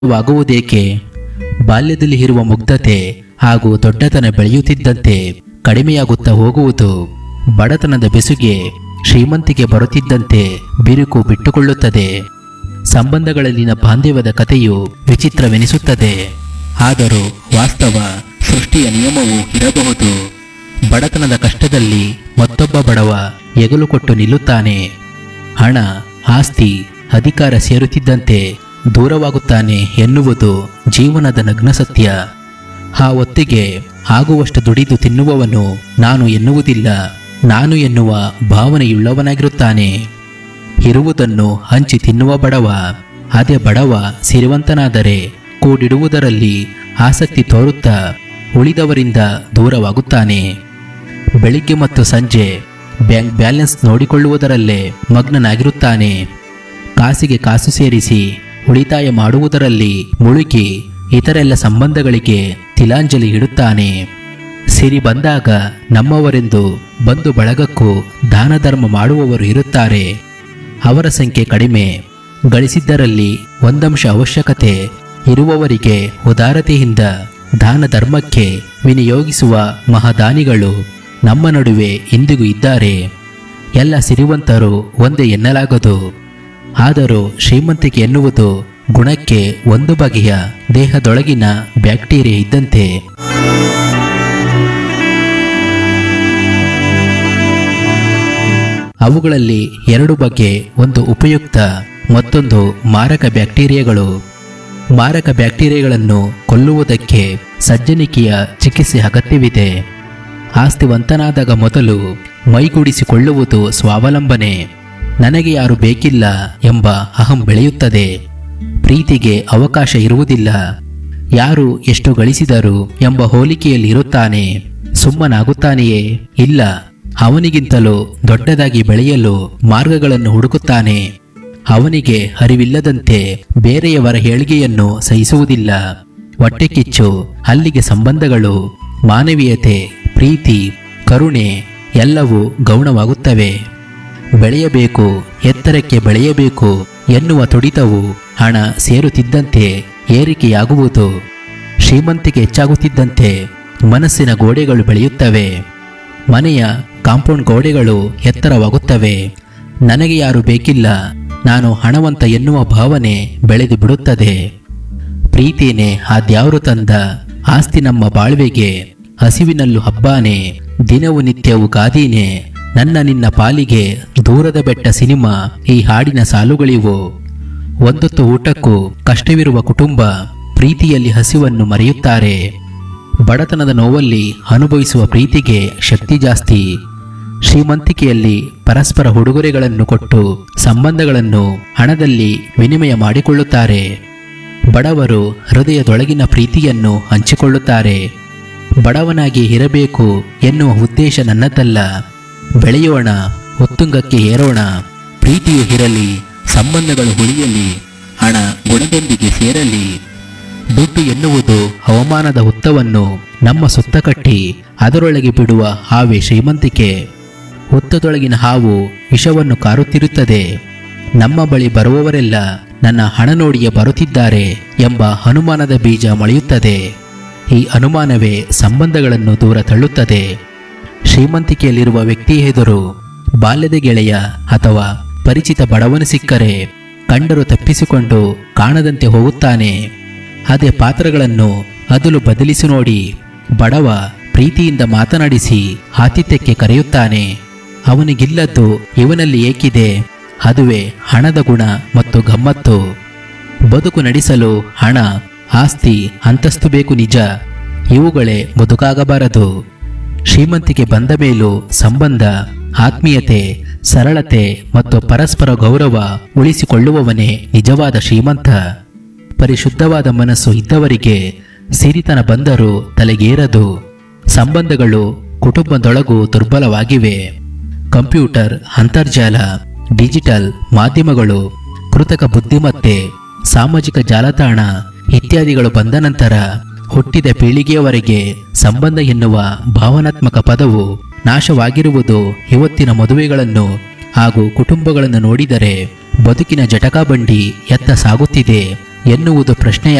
ವಾಗುವುದೇಕೆ ಬಾಲ್ಯದಲ್ಲಿ ಇರುವ ಮುಗ್ಧತೆ ಹಾಗೂ ದೊಡ್ಡತನ ಬೆಳೆಯುತ್ತಿದ್ದಂತೆ ಕಡಿಮೆಯಾಗುತ್ತಾ ಹೋಗುವುದು ಬಡತನದ ಬೆಸುಗೆ ಶ್ರೀಮಂತಿಗೆ ಬರುತ್ತಿದ್ದಂತೆ ಬಿರುಕು ಬಿಟ್ಟುಕೊಳ್ಳುತ್ತದೆ ಸಂಬಂಧಗಳಲ್ಲಿನ ಬಾಂಧವ್ಯದ ಕಥೆಯು ವಿಚಿತ್ರವೆನಿಸುತ್ತದೆ ಆದರೂ ವಾಸ್ತವ ಸೃಷ್ಟಿಯ ನಿಯಮವು ಇರಬಹುದು ಬಡತನದ ಕಷ್ಟದಲ್ಲಿ ಮತ್ತೊಬ್ಬ ಬಡವ ಎಗಲು ಕೊಟ್ಟು ನಿಲ್ಲುತ್ತಾನೆ ಹಣ ಆಸ್ತಿ ಅಧಿಕಾರ ಸೇರುತ್ತಿದ್ದಂತೆ ದೂರವಾಗುತ್ತಾನೆ ಎನ್ನುವುದು ಜೀವನದ ನಗ್ನ ಸತ್ಯ ಆ ಹೊತ್ತಿಗೆ ಆಗುವಷ್ಟು ದುಡಿದು ತಿನ್ನುವವನು ನಾನು ಎನ್ನುವುದಿಲ್ಲ ನಾನು ಎನ್ನುವ ಭಾವನೆಯುಳ್ಳವನಾಗಿರುತ್ತಾನೆ ಇರುವುದನ್ನು ಹಂಚಿ ತಿನ್ನುವ ಬಡವ ಅದೇ ಬಡವ ಸಿರಿವಂತನಾದರೆ ಕೂಡಿಡುವುದರಲ್ಲಿ ಆಸಕ್ತಿ ತೋರುತ್ತಾ ಉಳಿದವರಿಂದ ದೂರವಾಗುತ್ತಾನೆ ಬೆಳಿಗ್ಗೆ ಮತ್ತು ಸಂಜೆ ಬ್ಯಾಂಕ್ ಬ್ಯಾಲೆನ್ಸ್ ನೋಡಿಕೊಳ್ಳುವುದರಲ್ಲೇ ಮಗ್ನನಾಗಿರುತ್ತಾನೆ ಕಾಸಿಗೆ ಕಾಸು ಸೇರಿಸಿ ಉಳಿತಾಯ ಮಾಡುವುದರಲ್ಲಿ ಮುಳುಗಿ ಇತರೆಲ್ಲ ಸಂಬಂಧಗಳಿಗೆ ತಿಲಾಂಜಲಿ ಇಡುತ್ತಾನೆ ಸಿರಿ ಬಂದಾಗ ನಮ್ಮವರೆಂದು ಬಂಧು ಬಳಗಕ್ಕೂ ದಾನ ಧರ್ಮ ಮಾಡುವವರು ಇರುತ್ತಾರೆ ಅವರ ಸಂಖ್ಯೆ ಕಡಿಮೆ ಗಳಿಸಿದ್ದರಲ್ಲಿ ಒಂದಂಶ ಅವಶ್ಯಕತೆ ಇರುವವರಿಗೆ ಉದಾರತೆಯಿಂದ ದಾನ ಧರ್ಮಕ್ಕೆ ವಿನಿಯೋಗಿಸುವ ಮಹಾದಾನಿಗಳು ನಮ್ಮ ನಡುವೆ ಇಂದಿಗೂ ಇದ್ದಾರೆ ಎಲ್ಲ ಸಿರಿವಂತರು ಒಂದೇ ಎನ್ನಲಾಗದು ಆದರೂ ಶ್ರೀಮಂತಿಕೆ ಎನ್ನುವುದು ಗುಣಕ್ಕೆ ಒಂದು ಬಗೆಯ ದೇಹದೊಳಗಿನ ಬ್ಯಾಕ್ಟೀರಿಯಾ ಇದ್ದಂತೆ ಅವುಗಳಲ್ಲಿ ಎರಡು ಬಗೆ ಒಂದು ಉಪಯುಕ್ತ ಮತ್ತೊಂದು ಮಾರಕ ಬ್ಯಾಕ್ಟೀರಿಯಾಗಳು ಮಾರಕ ಬ್ಯಾಕ್ಟೀರಿಯಾಗಳನ್ನು ಕೊಲ್ಲುವುದಕ್ಕೆ ಸಜ್ಜನಿಕೆಯ ಚಿಕಿತ್ಸೆ ಅಗತ್ಯವಿದೆ ಆಸ್ತಿವಂತನಾದಾಗ ಮೊದಲು ಮೈಗೂಡಿಸಿಕೊಳ್ಳುವುದು ಸ್ವಾವಲಂಬನೆ ನನಗೆ ಯಾರು ಬೇಕಿಲ್ಲ ಎಂಬ ಅಹಂ ಬೆಳೆಯುತ್ತದೆ ಪ್ರೀತಿಗೆ ಅವಕಾಶ ಇರುವುದಿಲ್ಲ ಯಾರು ಎಷ್ಟು ಗಳಿಸಿದರು ಎಂಬ ಹೋಲಿಕೆಯಲ್ಲಿರುತ್ತಾನೆ ಸುಮ್ಮನಾಗುತ್ತಾನೆಯೇ ಇಲ್ಲ ಅವನಿಗಿಂತಲೂ ದೊಡ್ಡದಾಗಿ ಬೆಳೆಯಲು ಮಾರ್ಗಗಳನ್ನು ಹುಡುಕುತ್ತಾನೆ ಅವನಿಗೆ ಅರಿವಿಲ್ಲದಂತೆ ಬೇರೆಯವರ ಹೇಳಿಕೆಯನ್ನು ಸಹಿಸುವುದಿಲ್ಲ ಹೊಟ್ಟೆ ಕಿಚ್ಚು ಅಲ್ಲಿಗೆ ಸಂಬಂಧಗಳು ಮಾನವೀಯತೆ ಪ್ರೀತಿ ಕರುಣೆ ಎಲ್ಲವೂ ಗೌಣವಾಗುತ್ತವೆ ಬೆಳೆಯಬೇಕು ಎತ್ತರಕ್ಕೆ ಬೆಳೆಯಬೇಕು ಎನ್ನುವ ತುಡಿತವು ಹಣ ಸೇರುತ್ತಿದ್ದಂತೆ ಏರಿಕೆಯಾಗುವುದು ಶ್ರೀಮಂತಿಕೆ ಹೆಚ್ಚಾಗುತ್ತಿದ್ದಂತೆ ಮನಸ್ಸಿನ ಗೋಡೆಗಳು ಬೆಳೆಯುತ್ತವೆ ಮನೆಯ ಕಾಂಪೌಂಡ್ ಗೋಡೆಗಳು ಎತ್ತರವಾಗುತ್ತವೆ ನನಗೆ ಯಾರು ಬೇಕಿಲ್ಲ ನಾನು ಹಣವಂತ ಎನ್ನುವ ಭಾವನೆ ಬೆಳೆದು ಬಿಡುತ್ತದೆ ಪ್ರೀತಿನೇ ಆದ್ಯಾವರು ತಂದ ಆಸ್ತಿ ನಮ್ಮ ಬಾಳ್ವೆಗೆ ಹಸಿವಿನಲ್ಲೂ ಹಬ್ಬಾನೆ ದಿನವು ನಿತ್ಯವು ಗಾದೀನೆ ನನ್ನ ನಿನ್ನ ಪಾಲಿಗೆ ದೂರದ ಬೆಟ್ಟ ಸಿನಿಮಾ ಈ ಹಾಡಿನ ಸಾಲುಗಳಿವು ಒಂದೊತ್ತು ಊಟಕ್ಕೂ ಕಷ್ಟವಿರುವ ಕುಟುಂಬ ಪ್ರೀತಿಯಲ್ಲಿ ಹಸಿವನ್ನು ಮರೆಯುತ್ತಾರೆ ಬಡತನದ ನೋವಲ್ಲಿ ಅನುಭವಿಸುವ ಪ್ರೀತಿಗೆ ಶಕ್ತಿ ಜಾಸ್ತಿ ಶ್ರೀಮಂತಿಕೆಯಲ್ಲಿ ಪರಸ್ಪರ ಉಡುಗೊರೆಗಳನ್ನು ಕೊಟ್ಟು ಸಂಬಂಧಗಳನ್ನು ಹಣದಲ್ಲಿ ವಿನಿಮಯ ಮಾಡಿಕೊಳ್ಳುತ್ತಾರೆ ಬಡವರು ಹೃದಯದೊಳಗಿನ ಪ್ರೀತಿಯನ್ನು ಹಂಚಿಕೊಳ್ಳುತ್ತಾರೆ ಬಡವನಾಗಿ ಇರಬೇಕು ಎನ್ನುವ ಉದ್ದೇಶ ನನ್ನದಲ್ಲ ಬೆಳೆಯೋಣ ಉತ್ತುಂಗಕ್ಕೆ ಏರೋಣ ಪ್ರೀತಿಯು ಇರಲಿ ಸಂಬಂಧಗಳು ಉಳಿಯಲಿ ಹಣ ಗುಣದೊಂದಿಗೆ ಸೇರಲಿ ದುಡ್ಡು ಎನ್ನುವುದು ಹವಾಮಾನದ ಹುತ್ತವನ್ನು ನಮ್ಮ ಸುತ್ತ ಕಟ್ಟಿ ಅದರೊಳಗೆ ಬಿಡುವ ಹಾವೇ ಶ್ರೀಮಂತಿಕೆ ಹುತ್ತದೊಳಗಿನ ಹಾವು ವಿಷವನ್ನು ಕಾರುತ್ತಿರುತ್ತದೆ ನಮ್ಮ ಬಳಿ ಬರುವವರೆಲ್ಲ ನನ್ನ ಹಣ ನೋಡಿಯೇ ಬರುತ್ತಿದ್ದಾರೆ ಎಂಬ ಅನುಮಾನದ ಬೀಜ ಮೊಳೆಯುತ್ತದೆ ಈ ಅನುಮಾನವೇ ಸಂಬಂಧಗಳನ್ನು ದೂರ ತಳ್ಳುತ್ತದೆ ಶ್ರೀಮಂತಿಕೆಯಲ್ಲಿರುವ ವ್ಯಕ್ತಿ ಎದುರು ಬಾಲ್ಯದ ಗೆಳೆಯ ಅಥವಾ ಪರಿಚಿತ ಬಡವನು ಸಿಕ್ಕರೆ ಕಂಡರು ತಪ್ಪಿಸಿಕೊಂಡು ಕಾಣದಂತೆ ಹೋಗುತ್ತಾನೆ ಅದೇ ಪಾತ್ರಗಳನ್ನು ಅದಲು ಬದಲಿಸಿ ನೋಡಿ ಬಡವ ಪ್ರೀತಿಯಿಂದ ಮಾತನಾಡಿಸಿ ಆತಿಥ್ಯಕ್ಕೆ ಕರೆಯುತ್ತಾನೆ ಅವನಿಗಿಲ್ಲದ್ದು ಇವನಲ್ಲಿ ಏಕಿದೆ ಅದುವೇ ಹಣದ ಗುಣ ಮತ್ತು ಗಮ್ಮತ್ತು ಬದುಕು ನಡೆಸಲು ಹಣ ಆಸ್ತಿ ಅಂತಸ್ತು ಬೇಕು ನಿಜ ಇವುಗಳೇ ಬದುಕಾಗಬಾರದು ಶ್ರೀಮಂತಿಕೆ ಬಂದ ಮೇಲೂ ಸಂಬಂಧ ಆತ್ಮೀಯತೆ ಸರಳತೆ ಮತ್ತು ಪರಸ್ಪರ ಗೌರವ ಉಳಿಸಿಕೊಳ್ಳುವವನೇ ನಿಜವಾದ ಶ್ರೀಮಂತ ಪರಿಶುದ್ಧವಾದ ಮನಸ್ಸು ಇದ್ದವರಿಗೆ ಸಿರಿತನ ಬಂದರೂ ತಲೆಗೇರದು ಸಂಬಂಧಗಳು ಕುಟುಂಬದೊಳಗೂ ದುರ್ಬಲವಾಗಿವೆ ಕಂಪ್ಯೂಟರ್ ಅಂತರ್ಜಾಲ ಡಿಜಿಟಲ್ ಮಾಧ್ಯಮಗಳು ಕೃತಕ ಬುದ್ಧಿಮತ್ತೆ ಸಾಮಾಜಿಕ ಜಾಲತಾಣ ಇತ್ಯಾದಿಗಳು ಬಂದ ನಂತರ ಹುಟ್ಟಿದ ಪೀಳಿಗೆಯವರೆಗೆ ಸಂಬಂಧ ಎನ್ನುವ ಭಾವನಾತ್ಮಕ ಪದವು ನಾಶವಾಗಿರುವುದು ಇವತ್ತಿನ ಮದುವೆಗಳನ್ನು ಹಾಗೂ ಕುಟುಂಬಗಳನ್ನು ನೋಡಿದರೆ ಬದುಕಿನ ಜಟಕಾಬಂಡಿ ಎತ್ತ ಸಾಗುತ್ತಿದೆ ಎನ್ನುವುದು ಪ್ರಶ್ನೆಯ